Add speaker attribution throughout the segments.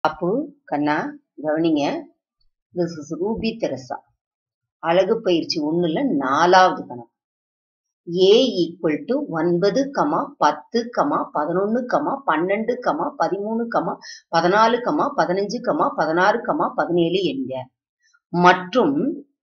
Speaker 1: அப்பு கண்ணா கவனிங்க this is Ruby Teresa அழகு பயிற்சி ஒண்ணுல நாலாவது கணக்கு ஏ ஈக்குவல் டு ஒன்பது கமா பத்து கமா பதினொன்னு கமா பன்னெண்டு கமா பதிமூணு கமா பதினாலு கமா பதினஞ்சு கமா பதினாறு கமா பதினேழு என்க மற்றும்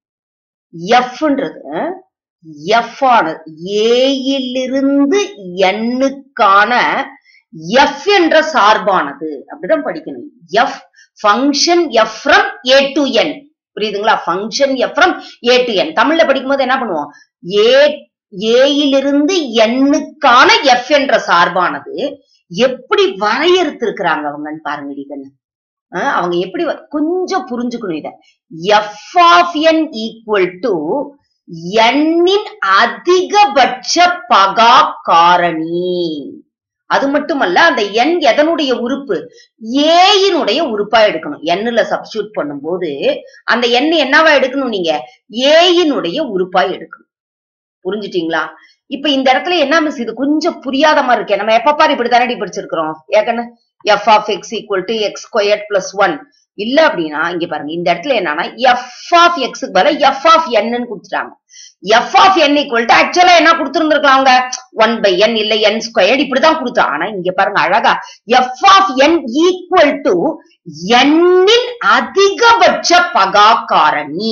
Speaker 1: எஃப்ன்றது எஃப் ஆனது ஏயிலிருந்து எண்ணுக்கான எஃப் என்ற சார்பானது அப்படிதான் படிக்கணும் F function F from A to N புரியுதுங்களா function F from A to N தமிழ்ல படிக்கும்போது என்ன பண்ணுவோம் ஏ ஏயிலிருந்து எண்ணுக்கான எஃப் என்ற சார்பானது எப்படி வரையறுத்திருக்கிறாங்க அவங்கன்னு பாருங்க கண்ணு அஹ் அவங்க எப்படி வ- கொஞ்சம் புரிஞ்சுக்கணும் இத F of N equal to எண்ணின் அதிகபட்ச பகா காரணி அது மட்டுமல்ல அந்த எண் எதனுடைய உறுப்பு ஏயினுடைய உறுப்பா எடுக்கணும் எண்ணுல சப்ஸ்டியூட் பண்ணும்போது அந்த எண் என்னவா எடுக்கணும் நீங்க ஏயினுடைய உறுப்பா எடுக்கணும் புரிஞ்சுட்டீங்களா இப்ப இந்த இடத்துல என்ன மிஸ் இது கொஞ்சம் புரியாத மாதிரி இருக்கே நம்ம எப்ப பாரு இப்படி தானடி படிச்சிருக்கிறோம் ஏற்கனவே F of X equal to X square plus one இல்ல அப்படின்னா இங்க பாருங்க இந்த இடத்துல என்னன்னா எஃப் ஆஃப் எக்ஸுக்கு பதிலா எஃப் ஆஃப் என்னு கொடுத்துட்டாங்க F of N equal to ஆக்சுவலா என்ன கொடுத்துருந்துருக்கலாம் அவங்க ஒன் பை என் இல்ல என் ஸ்கொயர் இப்படிதான் கொடுத்தோம் ஆனா இங்க பாருங்க அழகா F of N equal to எண்ணின் அதிகபட்ச பகா காரணி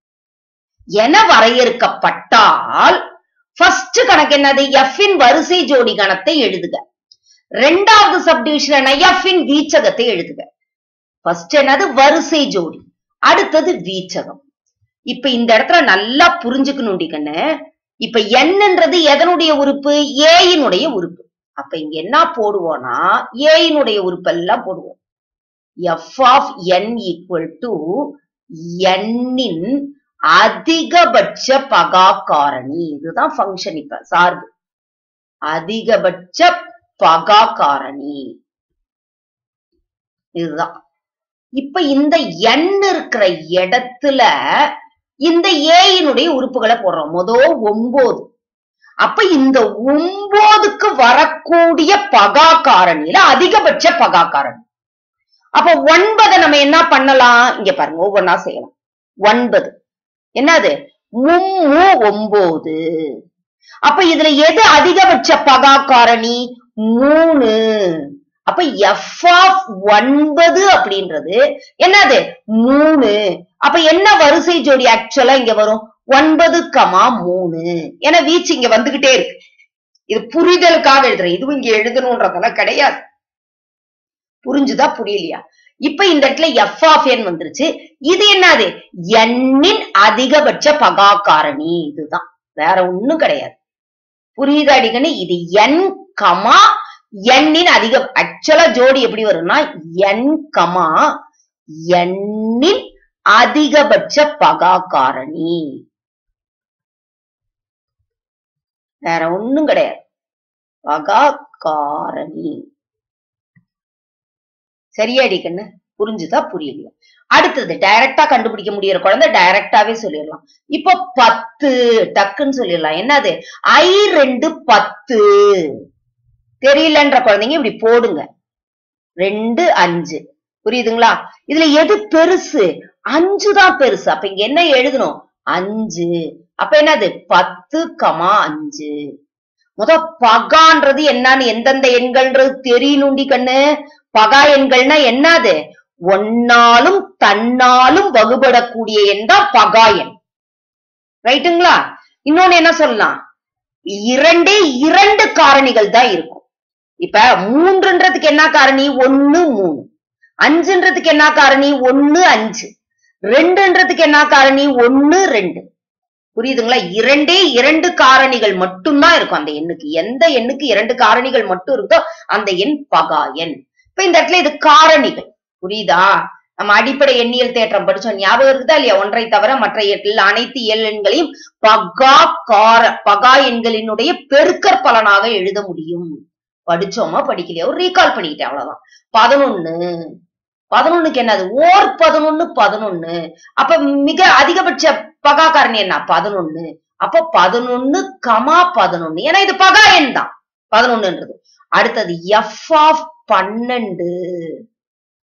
Speaker 1: என வரையறுக்கப்பட்டால் ஃபர்ஸ்ட் கணக்கு என்னது எஃப் இன் வரிசை ஜோடி கணத்தை எழுதுக ரெண்டாவது சப்டிவிஷன் எஃப் இன் வீச்சகத்தை எழுதுக ஃபர்ஸ்ட் என்னது வரிசை ஜோடி அடுத்தது வீச்சகம் இப்ப இந்த இடத்துல நல்லா புரிஞ்சுக்கணும் கண்ணு இப்ப என்னன்றது எதனுடைய உறுப்பு ஏயினுடைய உறுப்பு அப்ப இங்க என்ன போடுவோம்னா ஏயினுடைய உறுப்பு எல்லாம் போடுவோம் F of N equal to எண்ணின் அதிகபட்ச பகா காரணி இதுதான் ஃபங்க்ஷன் இப்ப சார்பு அதிகபட்ச பகா காரணி இதுதான் இப்ப இந்த எண் இருக்கிற இடத்துல இந்த ஏயினுடைய உறுப்புகளை போடுறோம் மொத ஒன்பது அப்ப இந்த ஒன்பதுக்கு வரக்கூடிய பகா காரணியில அதிகபட்ச பகா காரணி அப்ப ஒன்பதை நம்ம என்ன பண்ணலாம் இங்க பாருங்க ஒவ்வொன்னா செய்யலாம் ஒன்பது என்னது மும்மு ஒன்பது அப்ப இதுல எது அதிகபட்ச பகா காரணி மூணு அப்ப எஃப் ஆஃப் ஒன்பது அப்படின்றது என்னது மூணு அப்ப என்ன வரிசை ஜோடி ஆக்சுவலா இங்க வரும் ஒன்பது கமா மூணு ஏன்னா வீச்சு இங்க வந்துகிட்டே இருக்கு இது புரிதலுக்காக எழுதுறேன் இதுவும் இங்க எழுதணும்ன்றதெல்லாம் கிடையாது புரிஞ்சுதா புரியலையா இப்ப இந்த இடத்துல எஃப் ஆஃப் என் வந்துருச்சு இது என்னது எண்ணின் அதிகபட்ச பகா காரணி இதுதான் வேற ஒண்ணும் கிடையாது புரியுதா அடிக்கன்னு இது என் கமா எண்ணின் அதிக ஆக்சுவலா ஜோடி எப்படி வரும்னா என் கமா எண்ணின் அதிகபட்ச பகா காரணி வேற ஒண்ணும் கிடையாது பகா காரணி சரியாடி கண்ணு புரிஞ்சுதா புரியலையா அடுத்தது டைரக்டா கண்டுபிடிக்க முடியற குழந்தை டைரக்டாவே சொல்லிடலாம் இப்போ பத்து டக்குன்னு சொல்லிடலாம் என்னது ஐ ரெண்டு பத்து தெரியலன்ற குழந்தைங்க இப்படி போடுங்க ரெண்டு அஞ்சு புரியுதுங்களா இதுல எது பெருசு அஞ்சு தான் பெருசு அப்ப இங்க என்ன எழுதணும் அஞ்சு அப்ப என்னது பத்து கமா அஞ்சு முத பகான்றது என்னன்னு எந்தெந்த எண்கள்ன்றது தெரியணுண்டி கண்ணு பகா எண்கள்னா என்னது ஒன்னாலும் தன்னாலும் வகுபடக்கூடிய எண் தான் பகா எண் ரைட்டுங்களா இன்னொன்னு என்ன சொல்லலாம் இரண்டே இரண்டு காரணிகள் தான் இருக்கும் இப்ப மூன்றுன்றதுக்கு என்ன காரணி ஒண்ணு மூணு அஞ்சுன்றதுக்கு என்ன காரணி ஒண்ணு அஞ்சு ரெண்டுன்றதுக்கு என்ன காரணி ஒண்ணு ரெண்டு புரியுதுங்களா இரண்டே இரண்டு காரணிகள் மட்டும்தான் இருக்கும் அந்த எண்ணுக்கு எந்த எண்ணுக்கு இரண்டு காரணிகள் மட்டும் இருக்கோ அந்த எண் பகா எண் இப்ப இந்த இடத்துல இது காரணிகள் புரியுதா நம்ம அடிப்படை எண்ணியல் தேற்றம் படிச்சோம் ஞாபகம் இருக்குதா இல்லையா ஒன்றை தவிர மற்ற எட்டில் அனைத்து இயல் எண்களையும் பகா கார பகா எண்களினுடைய பெருக்கற் பலனாக எழுத முடியும் படிச்சோமா படிக்கலையா ஒரு ரீகால் பண்ணிக்கிட்டேன் அவ்வளவுதான் பதினொன்னு பதினொன்னுக்கு என்னது ஓர் பதினொன்னு பதினொன்னு அப்ப மிக அதிகபட்ச பகா காரணி என்ன பதினொன்னு அப்ப பதினொன்னு கமா பதினொன்னு ஏன்னா இது பகா எண் தான் பதினொன்னுன்றது அடுத்தது எஃப் ஆஃப் பன்னெண்டு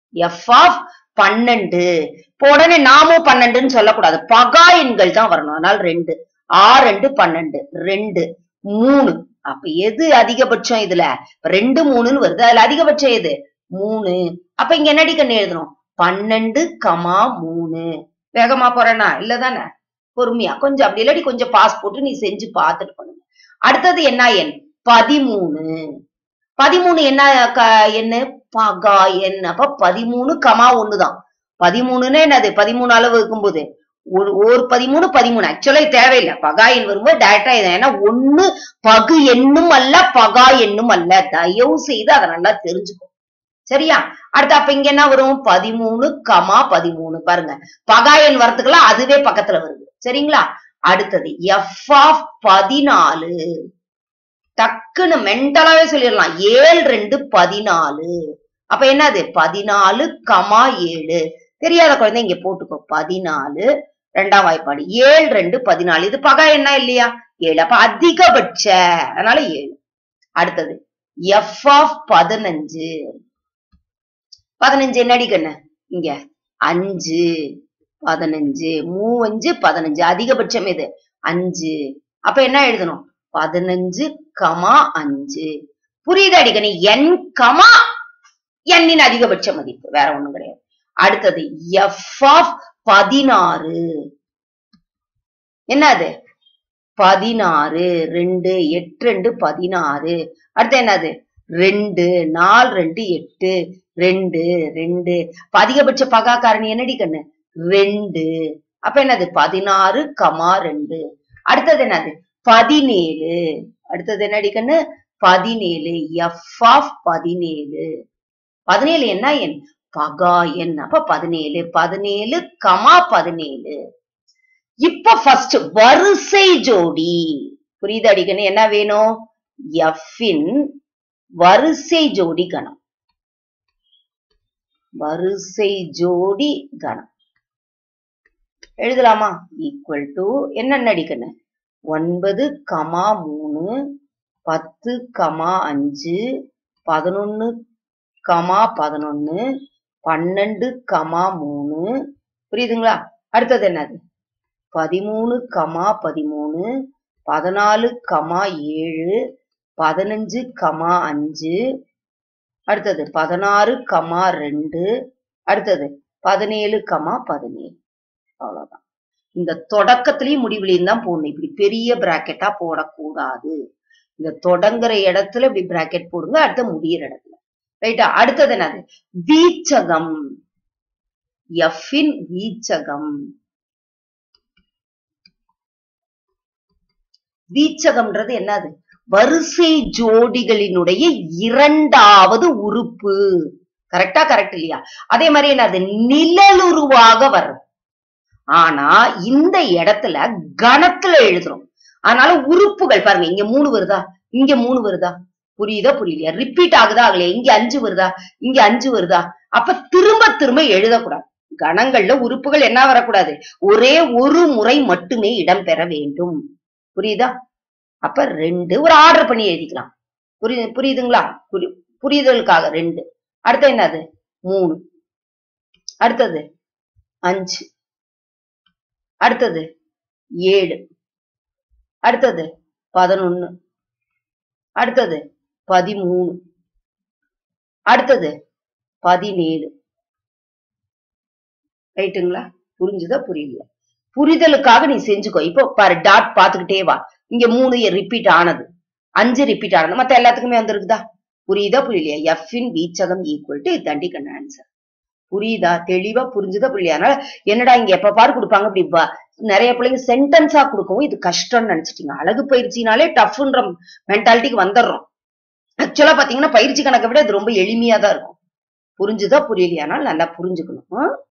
Speaker 1: எஃப் ஆஃப் பன்னெண்டு இப்போ உடனே நாமும் பன்னெண்டுன்னு சொல்லக்கூடாது பகா எண்கள் தான் வரணும் அதனால ரெண்டு ஆறு ரெண்டு பன்னெண்டு ரெண்டு மூணு அப்ப எது அதிகபட்சம் இதுல ரெண்டு மூணுன்னு வருது அதுல அதிகபட்சம் எது மூணு அப்ப இங்க என்னடி கண்ணு எழுதணும் பன்னெண்டு கமா மூணு வேகமா போறேனா இல்லதானே பொறுமையா கொஞ்சம் அப்படி இல்லாட்டி கொஞ்சம் பாஸ் போட்டு நீ செஞ்சு பார்த்துட்டு பண்ணுங்க அடுத்தது என்ன எண் பதிமூணு பதிமூணு என்ன க- என்ன பகா எண் அப்ப பதிமூணு கமா ஒண்ணுதான் பதிமூணுன்னு என்னது பதிமூணு அளவு இருக்கும்போது ஒரு ஒரு பதிமூணு பதிமூணு ஆக்சுவலா இது தேவையில்லை பகா எண் வரும்போது டைரக்டா இது ஏன்னா ஒண்ணு பகு எண்ணும் அல்ல பகா எண்ணும் அல்ல தயவு செய்து அதை நல்லா தெரிஞ்சுக்கோ சரியா அடுத்து அப்ப இங்க என்ன வரும் பதிமூணு கமா பதிமூணு பாருங்க பகா எண் வரதுக்குலாம் அதுவே பக்கத்துல வருது சரிங்களா அடுத்தது எஃப் ஆஃப் பதினாலு டக்குன்னு மென்டலாவே சொல்லிடலாம் ஏழு ரெண்டு பதினாலு அப்ப என்னது பதினாலு கமா ஏழு தெரியாத குழந்தை இங்க போட்டுக்கோ பதினாலு ரெண்டாம் வாய்ப்பாடு ஏழு ரெண்டு பதினாலு இது பகா என்ன இல்லையா ஏழு அப்ப அதிகபட்ச அதனால ஏழு அடுத்தது எஃப் ஆஃப் பதினஞ்சு பதினஞ்சு என்னடி கண்ணு இங்க அஞ்சு பதினஞ்சு மூவஞ்சு பதினஞ்சு அதிகபட்சம் எது அஞ்சு அப்ப என்ன எழுதணும் பதினஞ்சு கமா அஞ்சு புரியுதாடி கண்ணு என் கமா எண்ணின் அதிகபட்ச மதிப்பு வேற ஒண்ணும் கிடையாது அடுத்தது எஃப் ஆஃப் பதினாறு என்னது பதினாறு ரெண்டு எட்டு ரெண்டு பதினாறு அடுத்து என்னது ரெண்டு நாலு ரெண்டு எட்டு ரெண்டு ரெண்டு அப்ப அதிகபட்ச பகா காரணி என்னடி கண்ணு ரெண்டு அப்ப என்னது பதினாறு கமா ரெண்டு அடுத்தது என்னது பதினேழு அடுத்தது என்னடி கண்ணு பதினேழு எஃப் ஆஃப் பதினேழு பதினேழு என்ன எண் பகா எண் அப்ப பதினேழு பதினேழு கமா பதினேழு இப்ப ஃபர்ஸ்ட் வரிசை ஜோடி புரியுது அடிக்கணும் என்ன வேணும் எஃப் இன் வரிசை ஜோடி கணம் வரிசை ஜோடி கணம் எழுதலாமா ஈக்குவல் டு என்ன அடிக்கணும் ஒன்பது கமா மூணு பத்து கமா அஞ்சு பதினொன்னு கமா பதினொன்னு பன்னெண்டு கமா மூணு புரியுதுங்களா அடுத்தது என்னது பதிமூணு கமா பதிமூணு பதினாலு கமா ஏழு பதினஞ்சு கமா அஞ்சு அடுத்தது பதினாறு கமா ரெண்டு அடுத்தது பதினேழு கமா பதினேழு அவ்வளவுதான் இந்த தொடக்கத்திலயும் முடிவுலையும் தான் போடணும் இப்படி பெரிய பிராக்கெட்டா போடக்கூடாது இந்த தொடங்குற இடத்துல இப்படி பிராக்கெட் போடுங்க அடுத்த முடியிற இடத்துல ரைட்டா அடுத்தது என்னது வீச்சகம் எஃபின் வீச்சகம் வீச்சகம்ன்றது என்னது வரிசை ஜோடிகளினுடைய இரண்டாவது உறுப்பு கரெக்டா கரெக்ட் இல்லையா அதே மாதிரி என்னது நிழலுருவாக வர்றது ஆனா இந்த இடத்துல கணத்துல எழுதுறோம் அதனால உறுப்புகள் பாருங்க இங்க மூணு வருதா இங்க மூணு வருதா புரியுதா புரியலையா ரிப்பீட் ஆகுதா ஆகலையா இங்க அஞ்சு வருதா இங்க அஞ்சு வருதா அப்ப திரும்ப திரும்ப எழுதக்கூடாது கணங்கள்ல உறுப்புகள் என்ன வரக்கூடாது ஒரே ஒரு முறை மட்டுமே இடம்பெற வேண்டும் புரியுதா அப்ப ரெண்டு ஒரு ஆர்டர் பண்ணி எழுதிக்கலாம் புரியுது புரியுதுங்களா புரி புரிதலுக்காக ரெண்டு அடுத்து என்னது மூணு அடுத்தது அஞ்சு அடுத்தது ஏழு அடுத்தது பதினொன்னு அடுத்தது பதிமூணு அடுத்தது பதினேழு ரைட்டுங்களா புரிஞ்சுதா புரியலையா புரிதலுக்காக நீ செஞ்சுக்கோ இப்போ பாரு டாட் பாத்துக்கிட்டே வா இங்க மூணு ரிப்பீட் ஆனது அஞ்சு ரிப்பீட் ஆனது மத்த எல்லாத்துக்குமே வந்திருக்குதா புரியுதா புரியலையா எஃப் இன் வீச்சகம் ஈக்குவல் டு தண்டி கண்ண ஆன்சர் புரியுதா தெளிவா புரிஞ்சுதா புரியலையா அதனால என்னடா இங்க எப்ப பாரு கொடுப்பாங்க இப்படி வ- நிறைய பிள்ளைங்க சென்டென்ஸா கொடுக்கவும் இது கஷ்டம்னு நினைச்சிட்டீங்க அழகு பயிற்சினாலே டஃப்ன்ற மென்டாலிட்டிக்கு வந்துடுறோம் ஆக்சுவலா பாத்தீங்கன்னா பயிற்சி கணக்கை விட இது ரொம்ப எளிமையா தான் இருக்கும் புரிஞ்சுதா புரியலையானால் நல்லா புரிஞ்சுக்கணும் ஆ?